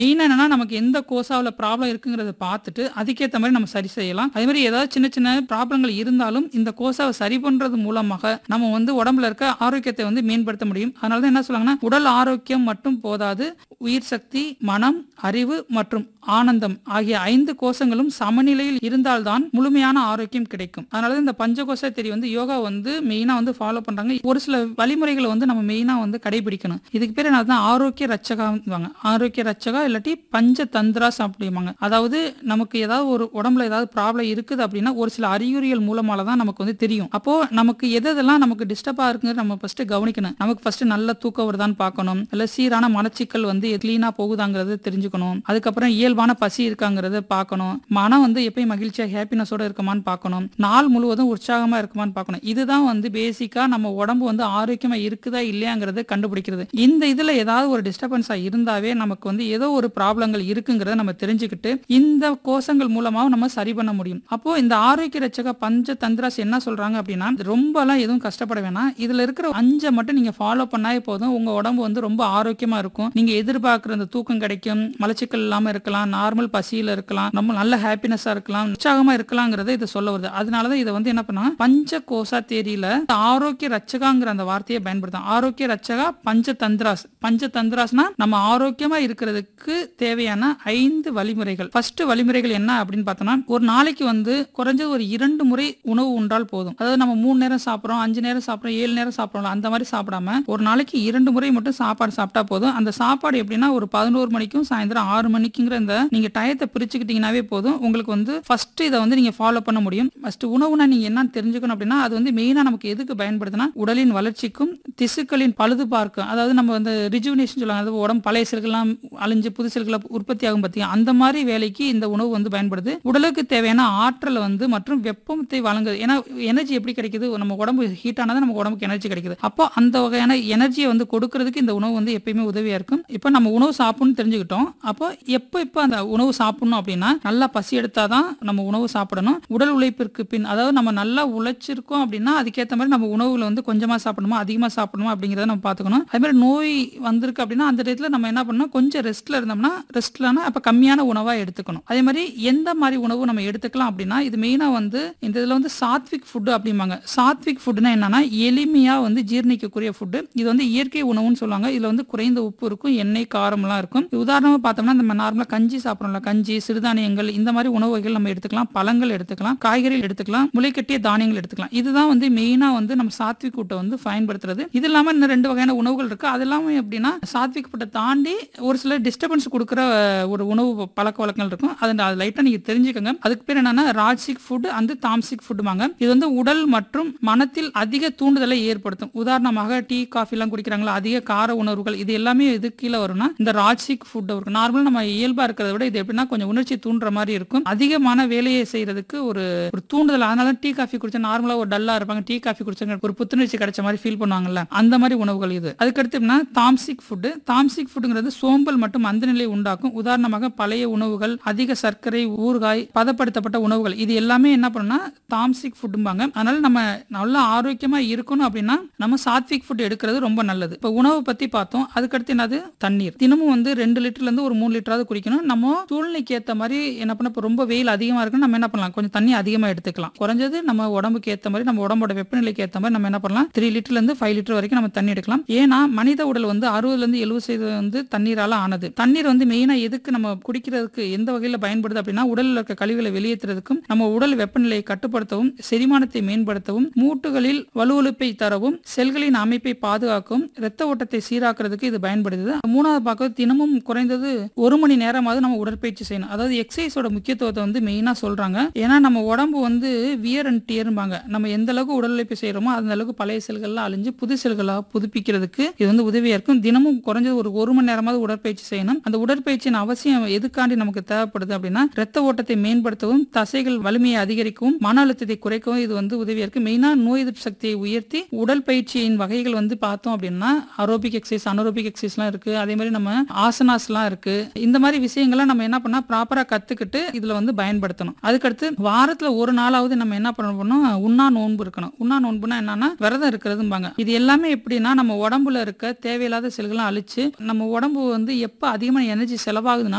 மெயினா என்னன்னா நமக்கு எந்த கோசாவில் ப்ராப்ளம் இருக்குங்கிறத பார்த்துட்டு அதுக்கேற்ற மாதிரி நம்ம சரி செய்யலாம் அதே மாதிரி ஏதாவது சின்ன சின்ன ப்ராப்ளங்கள் இருந்தாலும் இந்த கோசாவை சரி பண்றது மூலமாக நம்ம வந்து உடம்புல இருக்க ஆரோக்கியத்தை வந்து மேம்படுத்த முடியும் அதனால தான் என்ன சொல்லுவாங்கன்னா உடல் ஆரோக்கியம் மட்டும் போதாது உயிர் சக்தி மனம் அறிவு மற்றும் ஆனந்தம் ஆகிய ஐந்து கோஷங்களும் சமநிலையில் இருந்தால்தான் முழுமையான ஆரோக்கியம் கிடைக்கும் அதனால தான் இந்த பஞ்சகோஷ தெரி வந்து யோகா வந்து மெயினா வந்து ஃபாலோ பண்றாங்க ஒரு சில வழிமுறைகளை வந்து நம்ம மெயினா வந்து கடைபிடிக்கணும் இதுக்கு பேர் என்ன ஆரோக்கிய ரச்சகா ஆரோக்கிய ரச்சகா இல்லாட்டி பஞ்ச தந்திராஸ் அப்படிம்பாங்க அதாவது நமக்கு ஏதாவது ஒரு உடம்புல ஏதாவது ப்ராப்ளம் இருக்குது அப்படின்னா ஒரு சில அறிகுறிகள் மூலமால தான் நமக்கு வந்து தெரியும் அப்போ நமக்கு எது எதெல்லாம் நமக்கு டிஸ்டர்பா இருக்குங்கிறது நம்ம ஃபர்ஸ்ட் கவனிக்கணும் நமக்கு ஃபர்ஸ்ட் நல்ல தூக்கம் வருதான்னு பார்க்கணும் இல்ல சீரான மலச்சிக்கல் வந்து கிளீனா போகுதாங்கிறது தெரிஞ்சுக்கணும் அதுக்கப்புறம் இயல்பான பசி இருக்காங்கிறத பார்க்கணும் மனம் வந்து எப்பயும் மகிழ்ச்சியா ஹாப்பினஸோட இருக்குமான்னு பார்க்கணும் நாள் முழுவதும் உற்சாகமா இருக்குமான்னு பார்க்கணும் இதுதான் வந்து பேசிக்கா நம்ம உடம்பு வந்து ஆரோக்கியமா இருக்குதா இல்லையாங்கிறத கண்டுபிடிக்கிறது இந்த இதுல ஏதாவது ஒரு டிஸ்டர்பன்ஸா இருந்தாவே நமக்கு வந்து ஏதோ ஒரு ப்ராப்ளங்கள் இருக்குங்கிறத நம்ம தெரிஞ்சுக்கிட்டு இந்த கோஷங்கள் மூலமா நம்ம சரி பண்ண முடியும் அப்போ இந்த ஆரோக்கிய ரச்சக பஞ்ச தந்திராஸ் என்ன சொல்றாங்க அப்படின்னா ரொம்பலாம் எதுவும் கஷ்டப்பட வேணாம் இதுல இருக்கிற அஞ்சை மட்டும் நீங்க ஃபாலோ பண்ணாவே போதும் உங்க உடம்பு வந்து ரொம்ப ஆரோக்கியமா இருக்கும் நீங்க எதிர்பார்க்குற அந்த தூக்கம் கிடைக்கும் மலச்சிக்கல் இல்லாம இருக்கலாம் நார்மல் பசியில இருக்கலாம் நம்ம நல்ல ஹாப்பினஸா இருக்கலாம் உற்சாகமா இருக்கலாங்கிறத இது சொல்ல வருது அதனாலதான் இதை வந்து என்ன பண்ணா பஞ்ச கோசா தேரியில ஆரோக்கிய ரச்சகாங்கிற அந்த வார்த்தையை பயன்படுத்தும் ஆரோக்கிய ரச்சகா பஞ்ச தந்திராஸ் பஞ்ச தந்திராஸ்னா நம்ம ஆரோக்கியமா இருக்கிறதுக்கு தேவையான ஐந்து வழிமுறைகள் ஃபர்ஸ்ட் வழிமுறைகள் என்ன அப்படின்னு பார்த்தோம்னா ஒரு நாளைக்கு வந்து குறைஞ்சது ஒரு இரண்டு முறை உணவு உண்டால் போதும் அதாவது நம்ம மூணு நேரம் சாப்பிடுறோம் அஞ்சு நேரம் சாப்பிடுறோம் ஏழு நேரம் சாப்பிடுறோம் அந்த மாதிரி சாப்பிடாம ஒரு நாளைக்கு இரண்டு முறை மட்டும் சாப்பாடு சாப்பிட்டா போதும் அந்த சாப்பாடு எப்படின்னா ஒரு பதினோரு மணிக்கும் சாயந்தரம் ஆறு மணிக்குங்கிற இந்த நீங்க டயத்தை பிரிச்சுக்கிட்டீங்கன்னாவே போதும் உங்களுக்கு வந்து ஃபர்ஸ்ட் இதை வந்து நீங்க ஃபாலோ பண்ண முடியும் ஃபர்ஸ்ட் உணவுனா நீங்க என்னன்னு தெரிஞ்சுக்கணும் அப்படின்னா அது வந்து மெயினா நமக்கு எதுக்கு பயன்படுதுன்னா உடலின் வளர்ச்சிக்கும் திசுக்களின் பழுது பார்க்கும் அதாவது நம்ம வந்து ரிஜுவினேஷன் சொல்லுவாங்க அதாவது உடம்பு பழைய செல்கள்லாம் அழிஞ்சு புது செல்களை உற்பத்தி ஆகும் பார்த்தீங்க அந்த மாதிரி வேலைக்கு இந்த உணவு வந்து பயன்படுது உடலுக்கு தேவையான ஆற்றலை வந்து மற்றும் வெப்பத்தை வழங்குது ஏன்னா எனர்ஜி எப்படி கிடைக்குது நம்ம உடம்பு ஹீட் ஆனதான் நமக்கு உடம்புக்கு எனர்ஜி கிடைக்குது அப்போ அந்த வகையான எனர்ஜியை வந்து கொடுக்கறதுக்கு இந்த உணவு வந்து எப்பயுமே உதவியா இருக்கும் இப்போ நம்ம உணவு சாப்பிடணும்னு தெரிஞ்சுக்கிட்டோம் அப்போ எப்போ எப்போ அந்த உணவு சாப்பிடணும் அப்படின்னா நல்லா பசி எடுத்தாதான் நம்ம உணவு சாப்பிடணும் உடல் உழைப்பிற்கு பின் அதாவது நம்ம நல்லா உழைச்சிருக்கோம் அப்படின்னா அதுக்கேற்ற மாதிரி நம்ம உணவுல வந்து கொஞ்சமா சாப்பிடணுமா அதிகமா சாப்பிடணுமா அப்படிங்கிறத நம்ம பார்த்துக்கணும் அதே மாதிரி நோய் வந்திருக்கு அப்படின்னா அந்த டயத்துல நம்ம என்ன பண்ணணும் கொஞ்சம் ரெஸ்ட்ல இருந்தோம்னா ரெஸ்ட்லனா அப்ப கம்மியான உணவா எடுத்துக்கணும் அதே மாதிரி எந்த மாதிரி உணவு நம்ம எடுத்துக்கலாம் அப்படின்னா இது மெயினா வந்து இந்த இதுல வந்து சாத்விக் ஃபுட் அப்படிம்பாங்க சாத்விக் ஃபுட்னா என்னன்னா எளிமையா வந்து ஜீரணிக்கக்கூடிய ஃபுட் இது வந்து இயற்கை உணவுன்னு சொல்லுவாங்க இதுல வந்து குறைந்த உப்பு இருக்கும் எண்ணெய் காரம்லாம் இருக்கும் உதாரணமா பார்த்தோம்னா நம்ம நார்மலா கஞ்சி சாப்பிடறோம்ல கஞ்சி சிறுதானியங்கள் இந்த மாதிரி உணவு வகைகள் நம்ம எடுத்துக்கலாம் பழங்கள் எடுத்துக்கலாம் காய்கறிகள் எடுத்துக்கலாம் முளைக்கட்டிய தானியங்கள் எடுத்துக்கலாம் இதுதான் வந்து மெயினா வந்து நம்ம சாத்விக் ஃபுட்டை வந்து பயன்படுத்துறது இது இல்லாம இன்னும் ரெண்டு வகையான உணவுகள் இருக்கு அது இல்லாம எப்படின்னா சாத்விக் ஃபுட்டை தாண்டி ஒரு சில டிஸ்டர்பன்ஸ் கொடுக்குற ஒரு உணவு பழக்க வழக்கங்கள் இருக்கும் அதை அது லைட்டா நீங்க தெரிஞ்சுக்கோங்க அதுக்கு பேர் என்னன்னா ராஜ்சிக் ஃபுட் அந்த தாம்சிக் ஃபுட்டுமாங்க இது வந்து உடல் மற்றும் மனத்தில் அதிக தூண்டுதலை ஏற்படுத்தும் உதாரணமாக டீ காஃபி எல்லாம் குடிக்கிறாங்களா அதிக கார உணர்வுகள் இது எல்லாமே எது கீழே வரும்னா இந்த ராஜ்சிக் ஃபுட் இருக்கும் நார்மலா நம்ம இயல்பா இருக்கிறத விட இது எப்படின்னா கொஞ்சம் உணர்ச்சி தூண்டுற மாதிரி இருக்கும் அதிகமான வேலையை செய்யறதுக்கு ஒரு ஒரு தூண்டுதல் அதனால டீ காஃபி குடிச்சா நார்மலா ஒரு டல்லா இருப்பாங்க டீ காஃபி குடிச்சாங்க ஒரு புத்துணர்ச்சி கிடைச்ச மாதிரி ஃபீல் பண்ணுவாங்கல்ல அந்த மாதிரி உணவுகள் இது அதுக்கடுத்து எப்படின்னா தாம்சிக் ஃபுட் தாம்சிக் ஃபுட்டுங்கிறது சோம்பல் மற்றும் மந்தநிலை உண்டாக்கும் உதாரணமாக பழைய உணவுகள் அதிக சர்க்கரை ஊறுகாய் பதப்படுத்தப்பட்ட உணவுகள் இது எல்லாமே என்ன பண்ணுன்னா தாம்சிக் ஃபுட்டும்பாங்க அதனால நம்ம நல்லா ஆரோக்கியமா இருக்கணும் அப்படின்னா நம்ம சாத்விக் ஃபுட் எடுக்கிறது ரொம்ப நல்லது இப்போ உணவு பத்தி பார்த்தோம் அதுக்கடுத்து என்னது தண்ணீர் தினமும் வந்து ரெண்டு லிட்டர்ல இருந்து ஒரு மூணு லிட்டராவது குடிக்கணும் நம்ம சூழ்நிலைக்கு ஏத்த மாதிரி என்ன பண்ண இப்போ ரொம்ப வெயில் அதிகமா இருக்குன்னு நம்ம என்ன பண்ணலாம் கொஞ்சம் தண்ணி அதிகமா எடுத்துக்கலாம் குறைஞ்சது நம்ம உடம்புக்கு ஏத்த மாதிரி நம்ம உடம்போட வெப்பநிலைக்கு ஏத்த மாதிரி நம்ம என்ன பண்ணலாம் த்ரீ லிட்டர்ல இருந்து ஃபைவ் லிட்டர் வரைக்கும் நம்ம தண்ணி எடுக்கலாம் ஏன்னா மனித உடல் வந்து அறுபதுல இருந்து எழுபது சதவீதம் வந்து தண்ணீரால ஆனது தண்ணீர் வந்து மெயினா எதுக்கு நம்ம குடிக்கிறதுக்கு எந்த வகையில பயன்படுது அப்படின்னா உடல்ல இருக்க கழிவுகளை வெளியேற்றுறதுக்கும் நம்ம உடல் வெப்பநிலையை கட்டுப்படுத்தவும் செரிமானத்தை மேம்படுத்தவும் மூட்டுகளில் வலுவழுப்பை தரவும் செல்களின் அமைப்பை பாதுகாக்கவும் இரத்த ஓட்டத்தை சீராக்குறதுக்கு இது பயன்படுது மூணாவது பார்க்க தினமும் குறைந்தது ஒரு மணி நேரமாவது நம்ம உடற்பயிற்சி செய்யணும் அதாவது எக்ஸசைஸோட முக்கியத்துவத்தை வந்து மெயினா சொல்றாங்க ஏன்னா நம்ம உடம்பு வந்து வியர் அண்ட் டியர்பாங்க நம்ம எந்த அளவுக்கு உடல் உழைப்பு செய்யறோமோ அந்த அளவுக்கு பழைய செல்கள்லாம் அழிஞ்சு புது செல்களாக புதுப்பிக்கிறதுக்கு இது வந்து உதவியா இருக்கும் தினமும் குறைஞ்சது ஒரு ஒரு மணி நேரமாவது உடற்பயிற்சி செய்யணும் அந்த உடற்பயிற்சியின் அவசியம் எதுக்காண்டி நமக்கு தேவைப்படுது அப்படின்னா ரத்த ஓட்டத்தை மேம்படுத்தவும் தசைகள் வலிமையை அதிகரிக்கவும் மன அழுத்தத்தை குறைக்கவும் இது வந்து உதவியா இருக்கு மெயினா நோய் எதிர்ப்பு சக்தியை உயர்த்தி உடல் பயிற்சியின் வகைகள் வந்து பார்த்தோம் அப்படின்னா அரோபிக் எக்ஸசைஸ் அனரோபிக் எக்ஸசைஸ்லாம் இருக்கு அதே மாதிரி நம்ம ஆசனாஸ்லாம் இருக்கு இந்த மாதிரி விஷயங்கள்லாம் நம்ம என்ன பண்ணா ப்ராப்பரா கத்துக்கிட்டு இதுல வந்து பயன்படுத்தணும் அதுக்கடுத்து வாரத்துல ஒரு நாளாவது நம்ம என்ன பண்ணணும் உண்ணா நோன்பு இருக்கணும் உண்ணா நோன்புனா என்னன்னா விரதம் இருக்கிறதும்பாங்க இது எல்லாமே எப்படின்னா நம்ம உடம்புல இருக்க தேவையில்லாத செல்களை அழிச்சு நம்ம உடம்பு வந்து எப்ப அதிகமா அதிகமான எனர்ஜி செலவாகுதுன்னா